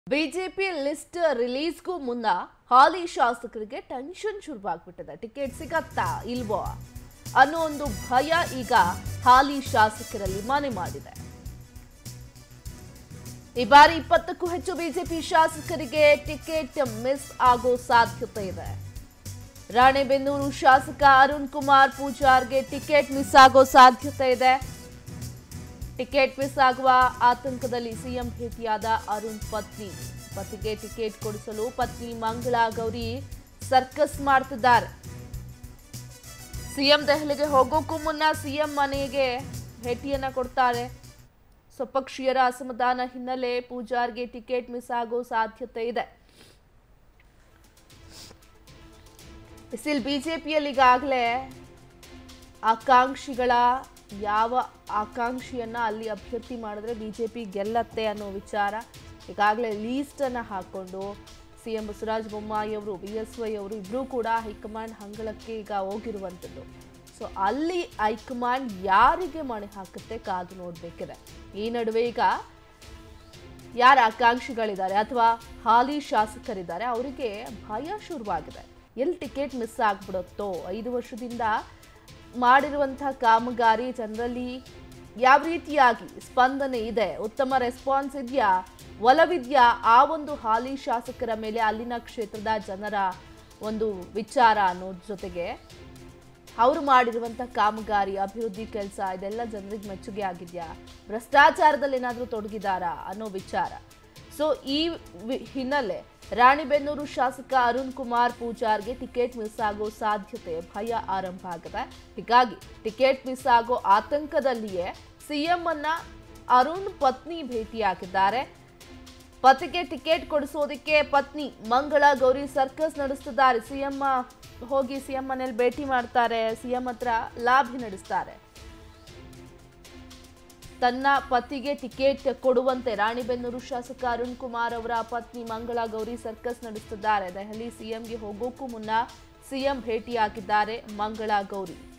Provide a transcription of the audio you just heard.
BJP list ರಿಲೀಸ್ಗೂ ಮುನ್ನ ಹಾಲಿ ಶಾಸಕರಿಗೆ tension ಶುರುವಾಗ್ಬಿಟ್ಟಿದೆ ticket ಸಿಗತ್ತಾ ಇಲ್ವೋ ಅನ್ನೋ ಒಂದು ಭಯ ಈಗ ಹಾಲಿ ಶಾಸಕರಲ್ಲಿ ಮನೆ ಮಾಡಿದೆ ಈ ಬಾರಿ ಇಪ್ಪತ್ತಕ್ಕೂ ಹೆಚ್ಚು ಬಿಜೆಪಿ ಶಾಸಕರಿಗೆ ಟಿಕೆಟ್ ಮಿಸ್ ಆಗೋ ಸಾಧ್ಯತೆ ಇದೆ ರಾಣೆಬೆನ್ನೂರು ಶಾಸಕ ಅರುಣ್ ಕುಮಾರ್ ಪೂಜಾರ್ಗೆ ಟಿಕೆಟ್ ಮಿಸ್ ಆಗೋ ಸಾಧ್ಯತೆ ಇದೆ ಟಿಕೆಟ್ ಮಿಸ್ ಆಗುವ ಆತಂಕದಲ್ಲಿ ಸಿಎಂ ಭೇಟಿಯಾದ ಅರುಣ್ ಪತ್ನಿ ಪತಿಗೆ ಟಿಕೆಟ್ ಕೊಡಿಸಲು ಪತ್ನಿ ಮಂಗಳಾ ಗೌರಿ ಸರ್ಕಸ್ ಮಾಡ್ತಿದ್ದಾರೆ ಸಿಎಂ ದೆಹಲಿಗೆ ಹೋಗೋಕ್ಕೂ ಮುನ್ನ ಸಿಎಂ ಮನೆಗೆ ಭೇಟಿಯನ್ನ ಕೊಡ್ತಾರೆ ಸ್ವಪಕ್ಷೀಯರ ಅಸಮಾಧಾನ ಹಿನ್ನೆಲೆ ಪೂಜಾರ್ಗೆ ಟಿಕೆಟ್ ಮಿಸ್ ಆಗೋ ಸಾಧ್ಯತೆ ಇದೆ ಬಿಸಿಲ್ ಬಿಜೆಪಿಯಲ್ಲಿ ಈಗಾಗಲೇ ಆಕಾಂಕ್ಷಿಗಳ ಯಾವ ಆಕಾಂಕ್ಷಿಯನ್ನ ಅಲ್ಲಿ ಅಭ್ಯರ್ಥಿ ಮಾಡಿದ್ರೆ ಬಿಜೆಪಿ ಗೆಲ್ಲತ್ತೆ ಅನ್ನೋ ವಿಚಾರ ಈಗಾಗಲೇ ಲೀಸ್ಟ್ ಅನ್ನ ಹಾಕೊಂಡು ಸಿ ಎಂ ಬಸವರಾಜ ಬೊಮ್ಮಾಯಿ ಅವರು ಬಿ ಎಸ್ ವೈ ಅವರು ಇಬ್ಬರೂ ಕೂಡ ಹೈಕಮಾಂಡ್ ಹಂಗಳಕ್ಕೆ ಈಗ ಹೋಗಿರುವಂಥದ್ದು ಸೊ ಅಲ್ಲಿ ಹೈಕಮಾಂಡ್ ಯಾರಿಗೆ ಮಣೆ ಹಾಕುತ್ತೆ ಕಾದು ನೋಡಬೇಕಿದೆ ಈ ನಡುವೆ ಈಗ ಯಾರ ಆಕಾಂಕ್ಷಿಗಳಿದ್ದಾರೆ ಅಥವಾ ಹಾಲಿ ಶಾಸಕರಿದ್ದಾರೆ ಅವರಿಗೆ ಭಯ ಶುರುವಾಗಿದೆ ಎಲ್ಲಿ ಟಿಕೆಟ್ ಮಿಸ್ ಆಗ್ಬಿಡುತ್ತೋ ಐದು ವರ್ಷದಿಂದ ಮಾಡಿರುವಂತಹ ಕಾಮಗಾರಿ ಜನರಲ್ಲಿ ಯಾವ ರೀತಿಯಾಗಿ ಸ್ಪಂದನೆ ಇದೆ ಉತ್ತಮ ರೆಸ್ಪಾನ್ಸ್ ಇದೆಯಾ ಒಲವಿದ್ಯಾ ಆ ಒಂದು ಹಾಲಿ ಶಾಸಕರ ಮೇಲೆ ಅಲ್ಲಿನ ಕ್ಷೇತ್ರದ ಜನರ ಒಂದು ವಿಚಾರ ಅನ್ನೋದ್ರ ಜೊತೆಗೆ ಅವರು ಮಾಡಿರುವಂಥ ಕಾಮಗಾರಿ ಅಭಿವೃದ್ಧಿ ಕೆಲಸ ಇದೆಲ್ಲ ಜನರಿಗೆ ಮೆಚ್ಚುಗೆ ಆಗಿದೆಯಾ ಭ್ರಷ್ಟಾಚಾರದಲ್ಲಿ ಏನಾದರೂ ತೊಡಗಿದಾರಾ ಅನ್ನೋ ವಿಚಾರ ಸೊ ಈ ವಿ- ಹಿನ್ನೆಲೆ ರಾಣಿಬೆನ್ನೂರು ಶಾಸಕ ಅರುಣ್ ಕುಮಾರ್ ಪೂಜಾರ್ಗೆ ಟಿಕೆಟ್ ಮಿಸ್ ಆಗೋ ಸಾಧ್ಯತೆ ಭಯ ಆರಂಭ ಆಗಿದೆ ಹೀಗಾಗಿ ಟಿಕೆಟ್ ಮಿಸ್ ಆಗೋ ಆತಂಕದಲ್ಲಿಯೇ ಸಿಎಂ ಅನ್ನ ಅರುಣ್ ಪತ್ನಿ ಭೇಟಿಯಾಗಿದ್ದಾರೆ ಪತಿಗೆ ಟಿಕೆಟ್ ಕೊಡಿಸೋದಕ್ಕೆ ಪತ್ನಿ ಮಂಗಳ ಗೌರಿ ಸರ್ಕಸ್ ನಡೆಸ್ತಿದ್ದಾರೆ ಸಿಎಂ ಹೋಗಿ ಸಿಎಂ ಮನೇಲಿ ಭೇಟಿ ಮಾಡ್ತಾರೆ ಸಿಎಂ ಹತ್ರ ಲಾಭಿ ನಡೆಸ್ತಾರೆ ತನ್ನ ಪತಿಗೆ ಟಿಕೆಟ್ ಕೊಡುವಂತೆ ರಾಣಿಬೆನ್ನೂರು ಶಾಸಕ ಅರುಣ್ ಕುಮಾರ್ ಅವರ ಪತ್ನಿ ಮಂಗಳ ಗೌರಿ ಸರ್ಕಸ್ ನಡೆಸುತ್ತಿದ್ದಾರೆ ದೆಹಲಿ ಸಿಎಂಗೆ ಹೋಗೋಕ್ಕೂ ಮುನ್ನ ಸಿಎಂ ಭೇಟಿಯಾಗಿದ್ದಾರೆ ಮಂಗಳ ಗೌರಿ